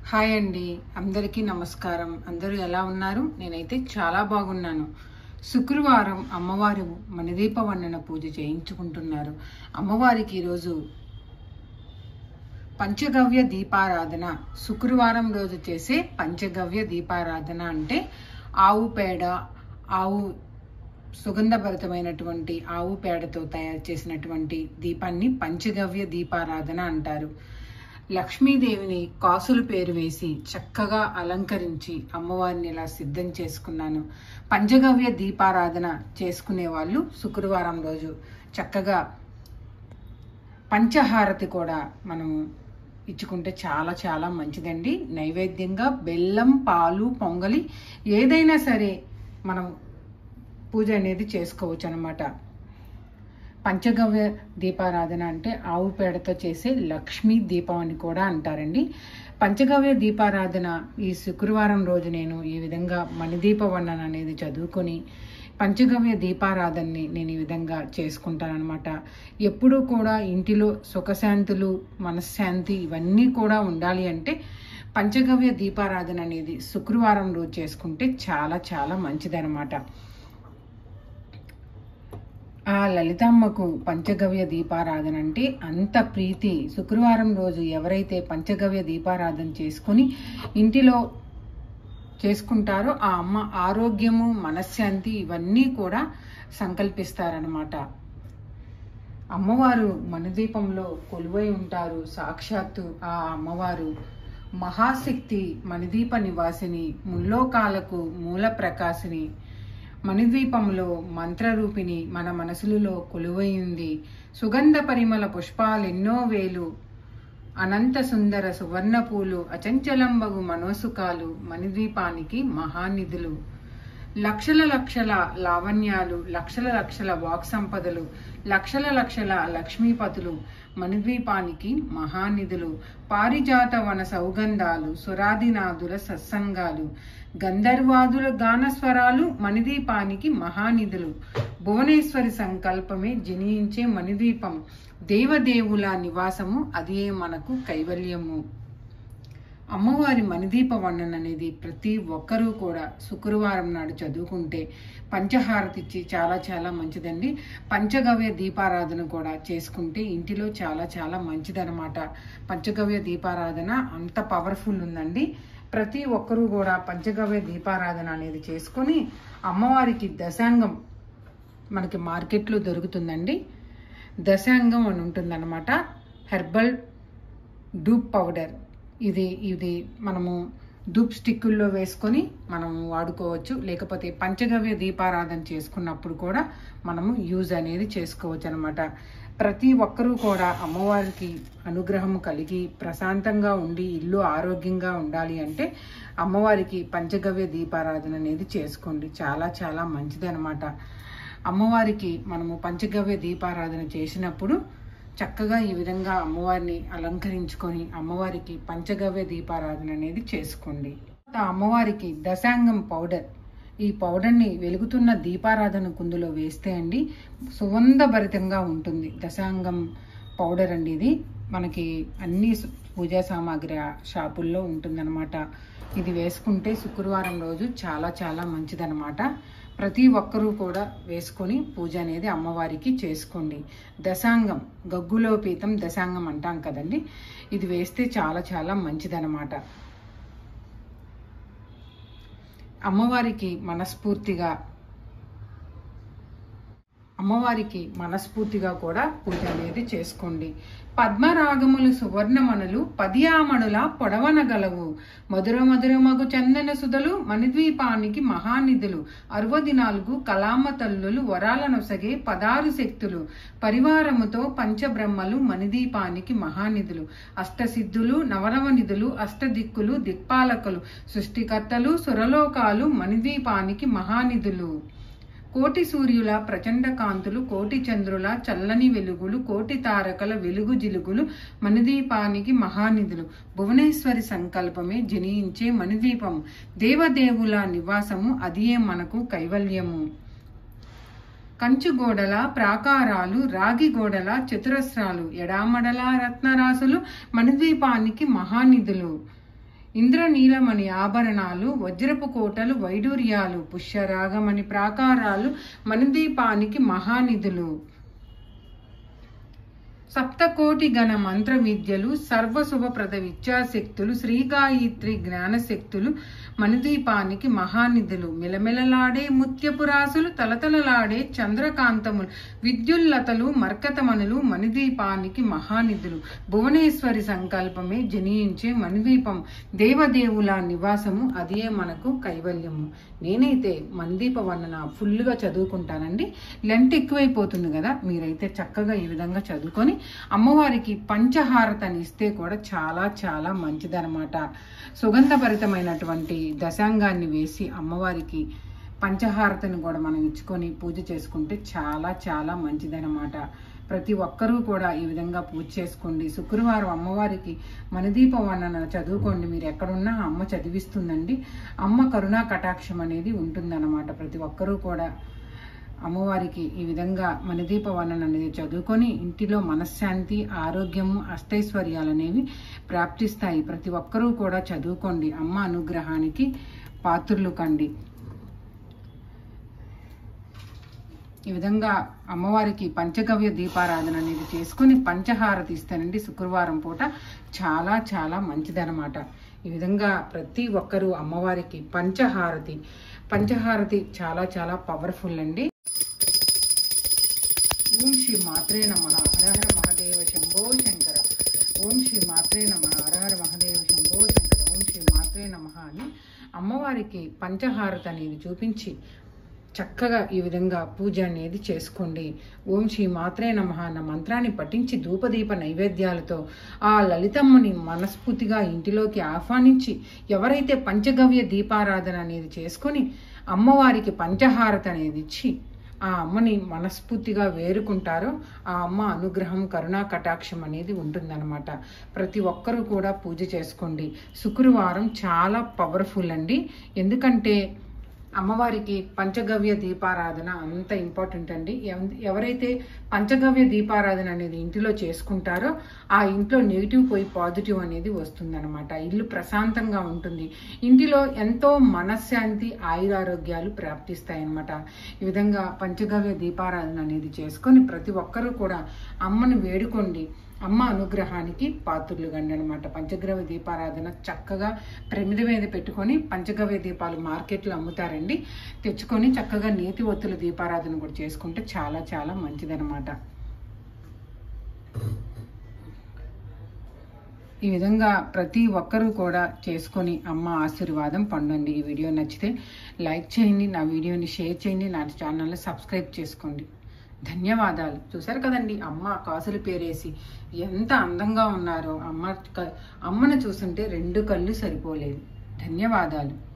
hi అండి అందరికీ నమస్కారం అందరూ ఎలా ఉన్నారు నేనైతే చాలా బాగున్నాను శుక్రవారం అమ్మవారు మణిదీప వర్ణన పూజ చేయించుకుంటున్నారు అమ్మవారికి ఈరోజు పంచగవ్య దీపారాధన శుక్రవారం రోజు చేసే పంచగవ్య దీపారాధన అంటే ఆవు పేడ ఆవు సుగంధభరితమైనటువంటి ఆవు పేడతో తయారు చేసినటువంటి దీపాన్ని పంచగవ్య దీపారాధన అంటారు లక్ష్మీదేవిని కాసులు పేరు వేసి చక్కగా అలంకరించి అమ్మవారిని ఇలా సిద్ధం చేసుకున్నాను పంచగవ్య దీపారాధన చేసుకునే వాళ్ళు శుక్రవారం రోజు చక్కగా పంచహారతి కూడా మనము ఇచ్చుకుంటే చాలా చాలా మంచిదండి నైవేద్యంగా బెల్లం పాలు పొంగలి ఏదైనా సరే మనం పూజ అనేది చేసుకోవచ్చు అనమాట పంచగవ్య దీపారాధన అంటే ఆవు పేడతో చేసే లక్ష్మీ దీపం అని కూడా అంటారండి పంచగవ్య దీపారాధన ఈ శుక్రవారం రోజు నేను ఈ విధంగా మణిదీప వర్ణన అనేది చదువుకొని పంచగవ్య దీపారాధనని నేను ఈ విధంగా చేసుకుంటానమాట ఎప్పుడూ కూడా ఇంటిలో సుఖశాంతులు మనశ్శాంతి ఇవన్నీ కూడా ఉండాలి అంటే పంచగవ్య దీపారాధన అనేది శుక్రవారం రోజు చేసుకుంటే చాలా చాలా మంచిదనమాట ఆ లలితమ్మకు పంచగవ్య దీపారాధన అంటే అంత ప్రీతి శుక్రవారం రోజు ఎవరైతే పంచగవ్య దీపారాధన చేసుకుని ఇంటిలో చేసుకుంటారో ఆ అమ్మ ఆరోగ్యము మనశ్శాంతి ఇవన్నీ కూడా సంకల్పిస్తారనమాట అమ్మవారు మణిదీపంలో కొలువై ఉంటారు సాక్షాత్తు ఆ అమ్మవారు మహాశక్తి మణిదీప నివాసిని ముల్లోకాలకు మూల ప్రకాశిని మణిద్వీపంలో మంత్రరూపిణి మన మనసులలో కొలువైంది సుగంధ పరిమళ పుష్పాలెన్నో వేలు అనంత సుందర సువర్ణ పూలు అచంచలంబగు మనోసుకాలు మణిద్వీపానికి మహానిధులు లక్షల లక్షల లావణ్యాలు లక్షల లక్షల వాక్ సంపదలు లక్షల లక్షల లక్ష్మీపతులు మణిద్వీపానికి మహానిధులు పారిజాత వన సౌగంధాలు సురాదినాథుల సత్సంగాలు గంధర్వాదుల గానస్వరాలు మణిదీపానికి మహానిధులు భువనేశ్వరి సంకల్పమే జనించే మణిద్వీపం దేవదేవుల నివాసము అదే మనకు కైవల్యము అమ్మవారి మణిదీప వర్ణన అనేది ప్రతి ఒక్కరూ కూడా శుక్రవారం నాడు చదువుకుంటే పంచహారతి ఇచ్చి చాలా చాలా మంచిదండి పంచగవ్య దీపారాధన కూడా చేసుకుంటే ఇంటిలో చాలా చాలా మంచిదనమాట పంచగవ్య దీపారాధన అంత పవర్ఫుల్ ఉందండి ప్రతి ఒక్కరూ కూడా పంచగవ్య దీపారాధన అనేది చేసుకొని అమ్మవారికి దశాంగం మనకి మార్కెట్లో దొరుకుతుందండి దశాంగం అని ఉంటుందన్నమాట హెర్బల్ డూప్ పౌడర్ ఇది ఇది మనము ధూప్ స్టిక్కుల్లో వేసుకొని మనం వాడుకోవచ్చు లేకపోతే పంచగవ్య దీపారాధన చేసుకున్నప్పుడు కూడా మనము యూజ్ అనేది చేసుకోవచ్చు అనమాట ప్రతి ఒక్కరూ కూడా అమ్మవారికి అనుగ్రహం కలిగి ప్రశాంతంగా ఉండి ఇల్లు ఆరోగ్యంగా ఉండాలి అంటే అమ్మవారికి పంచగవ్య దీపారాధన అనేది చేసుకోండి చాలా చాలా మంచిది అనమాట అమ్మవారికి మనము పంచగవ్య దీపారాధన చేసినప్పుడు చక్కగా ఈ విధంగా అమ్మవారిని అలంకరించుకొని అమ్మవారికి పంచగవ్య దీపారాధన అనేది చేసుకోండి అమ్మవారికి దశాంగం పౌడర్ ఈ పౌడర్ని వెలుగుతున్న దీపారాధన కుందులో వేస్తే అండి సుగంధభరితంగా ఉంటుంది దశాంగం పౌడర్ అండి ఇది మనకి అన్ని పూజా సామాగ్రి షాపుల్లో ఉంటుందన్నమాట ఇది వేసుకుంటే శుక్రవారం రోజు చాలా చాలా మంచిదన్నమాట ప్రతి ఒక్కరూ కూడా వేసుకొని పూజ అనేది అమ్మవారికి చేసుకోండి దశాంగం గగ్గులో పీతం దశాంగం అంటాం కదండి ఇది వేస్తే చాలా చాలా మంచిదన్నమాట అమ్మవారికి మనస్ఫూర్తిగా అమ్మవారికి మనస్ఫూర్తిగా కూడా పూజ అనేది చేసుకోండి పద్మరాగములు సువర్ణమణులు పదియామణుల పొడవనగలవు మధుర మధురమగు చందన సుధలు మణిద్వీపానికి మహానిధులు అరవది నాలుగు కలామ తల్లులు వరాలనొసగే పదారు శక్తులు పరివారముతో పంచబ్రహ్మలు మణిదీపానికి మహానిధులు అష్టసిద్ధులు నవరవ నిధులు అష్టదిక్కులు దిక్పాలకులు సృష్టికర్తలు సురలోకాలు మణిద్వీపానికి మహానిధులు కోటి సూర్యుల ప్రచండ కాంతులు కోటి చంద్రుల చల్లని వెలుగులు కోటి తారకల వెలుగు జిలుగులు మణిదీపానికి మహానిధులు భువనేశ్వరి సంకల్పమే జనించే మణిదీపం దేవదేవుల నివాసము అదియే మనకు కైవల్యము కంచు గోడల ప్రాకారాలు రాగి గోడల చతురస్రాలు ఎడామడల రత్నరాసులు మణిద్వీపానికి మహానిధులు ఇంద్రనీలమణి ఆభరణాలు వజ్రపు కోటలు వైడూర్యాలు పుష్యరాగమణి ప్రాకారాలు మణిదీపానికి మహానిధులు సప్తకోటి గణ మంత్ర విద్యలు సర్వశుభప్రద విద్యాశక్తులు శ్రీగాయత్రి జ్ఞానశక్తులు మణిదీపానికి మహానిధులు మిలమిలలాడే ముత్యపు రాసులు తలతలలాడే చంద్రకాంతములు విద్యుల్లతలు మర్కతమణులు మణిదీపానికి మహానిధులు భువనేశ్వరి సంకల్పమే జనించే మణిదీపం దేవదేవుల నివాసము అదే మనకు కైవల్యము నేనైతే మణిదీప వర్ణన ఫుల్గా చదువుకుంటానండి లెంట్ ఎక్కువైపోతుంది కదా మీరైతే చక్కగా ఈ విధంగా చదువుకొని అమ్మవారికి పంచహారతని ఇస్తే కూడా చాలా చాలా మంచిదనమాట సుగంధభరితమైనటువంటి దశాంగాన్ని వేసి అమ్మవారికి పంచహారతను కూడా మనం ఇచ్చుకొని పూజ చేసుకుంటే చాలా చాలా మంచిదనమాట ప్రతి ఒక్కరూ కూడా ఈ విధంగా పూజ చేసుకోండి శుక్రవారం అమ్మవారికి మనదీప వర్ణన చదువుకోండి మీరు ఎక్కడున్నా అమ్మ చదివిస్తుందండి అమ్మ కరుణా కటాక్షం అనేది ఉంటుందన్నమాట ప్రతి ఒక్కరూ కూడా అమ్మవారికి ఈ విధంగా మనదీప వర్ణన అనేది చదువుకొని ఇంటిలో మనశ్శాంతి ఆరోగ్యము అష్టైశ్వర్యాలు అనేవి ప్రాప్తిస్తాయి ప్రతి ఒక్కరూ కూడా చదువుకోండి అమ్మ అనుగ్రహానికి పాత్రులు కండి ఈ విధంగా అమ్మవారికి పంచగవ్య దీపారాధన అనేది చేసుకుని పంచహారతి ఇస్తానండి శుక్రవారం పూట చాలా చాలా మంచిదనమాట ఈ విధంగా ప్రతి ఒక్కరూ అమ్మవారికి పంచహారతి పంచహారతి చాలా చాలా పవర్ఫుల్ అండి ఓం శ్రీ మాత్రే నమ హరహర మహాదేవ శంభో శంకర ఓం శ్రీ మాత్రే నమ హరహర మహాదేవ శంభో శంకర ఓం శ్రీ మాత్రే నమ అని అమ్మవారికి పంచహారత అనేది చూపించి చక్కగా ఈ విధంగా పూజ అనేది చేసుకోండి ఓం శ్రీ మాత్రే నమ అన్న మంత్రాన్ని పఠించి ధూపదీప నైవేద్యాలతో ఆ లలితమ్మని మనస్ఫూర్తిగా ఇంటిలోకి ఆహ్వానించి ఎవరైతే పంచగవ్య దీపారాధన అనేది చేసుకొని అమ్మవారికి పంచహారత అనేది ఇచ్చి ఆ అమ్మని మనస్ఫూర్తిగా వేరుకుంటారో ఆ అమ్మ అనుగ్రహం కరుణా కటాక్షం అనేది ఉంటుందన్నమాట ప్రతి ఒక్కరూ కూడా పూజ చేసుకోండి శుక్రవారం చాలా పవర్ఫుల్ అండి ఎందుకంటే అమ్మవారికి పంచగవ్య దీపారాధన అంత ఇంపార్టెంట్ అండి ఎవ- ఎవరైతే పంచగవ్య దీపారాధన అనేది ఇంటిలో చేసుకుంటారో ఆ ఇంట్లో నెగిటివ్ పోయి పాజిటివ్ అనేది వస్తుందన్నమాట ఇల్లు ప్రశాంతంగా ఉంటుంది ఇంటిలో ఎంతో మనశ్శాంతి ఆయురారోగ్యాలు ప్రాప్తిస్తాయి అన్నమాట ఈ విధంగా పంచగవ్య దీపారాధన అనేది చేసుకొని ప్రతి ఒక్కరూ కూడా అమ్మను వేడుకోండి అమ్మ అనుగ్రహానికి పాత్రులు కండి అనమాట పంచగ్రవ దీపారాధన చక్కగా ప్రమిద మీద పెట్టుకొని పంచగవ్య దీపాలు మార్కెట్లో అమ్ముతారండి తెచ్చుకొని చక్కగా నేతి ఒత్తుల దీపారాధన కూడా చేసుకుంటే చాలా చాలా మంచిదనమాట ఈ విధంగా ప్రతి ఒక్కరూ కూడా చేసుకొని అమ్మ ఆశీర్వాదం పొందండి ఈ వీడియో నచ్చితే లైక్ చేయండి నా వీడియోని షేర్ చేయండి నా ఛానల్ని సబ్స్క్రైబ్ చేసుకోండి ధన్యవాదాలు చూసారు కదండి అమ్మ కాసులు పేరేసి ఎంత అందంగా ఉన్నారో అమ్మ క- అమ్మను చూస్తుంటే రెండు కళ్ళు సరిపోలేదు ధన్యవాదాలు